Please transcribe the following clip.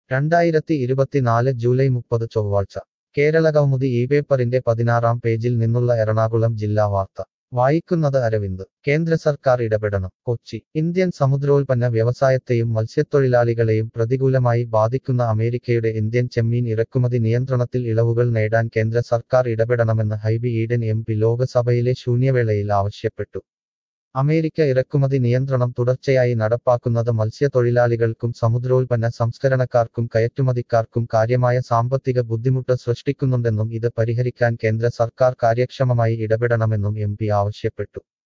രണ്ടായിരത്തി ഇരുപത്തിനാല് ജൂലൈ മുപ്പത് ചൊവ്വാഴ്ച കേരളകൗമുദി ഈ പേപ്പറിന്റെ പതിനാറാം പേജിൽ നിന്നുള്ള എറണാകുളം ജില്ലാ വാർത്ത വായിക്കുന്നത് അരവിന്ദ് കേന്ദ്ര സർക്കാർ ഇടപെടണം കൊച്ചി ഇന്ത്യൻ സമുദ്രോൽപ്പന്ന വ്യവസായത്തെയും മത്സ്യത്തൊഴിലാളികളെയും പ്രതികൂലമായി ബാധിക്കുന്ന അമേരിക്കയുടെ ഇന്ത്യൻ ചെമ്മീൻ ഇറക്കുമതി നിയന്ത്രണത്തിൽ ഇളവുകൾ നേടാൻ കേന്ദ്ര സർക്കാർ ഇടപെടണമെന്ന് ഹൈബി ഈഡൻ എം പി ലോകസഭയിലെ ശൂന്യവേളയിൽ ആവശ്യപ്പെട്ടു അമേരിക്ക ഇറക്കുമതി നിയന്ത്രണം തുടർച്ചയായി നടപ്പാക്കുന്നത് മത്സ്യത്തൊഴിലാളികൾക്കും സമുദ്രോൽപ്പന്ന സംസ്കരണക്കാർക്കും കയറ്റുമതിക്കാർക്കും കാര്യമായ സാമ്പത്തിക ബുദ്ധിമുട്ട് സൃഷ്ടിക്കുന്നുണ്ടെന്നും ഇത് പരിഹരിക്കാൻ കേന്ദ്ര സർക്കാർ കാര്യക്ഷമമായി ഇടപെടണമെന്നും എം ആവശ്യപ്പെട്ടു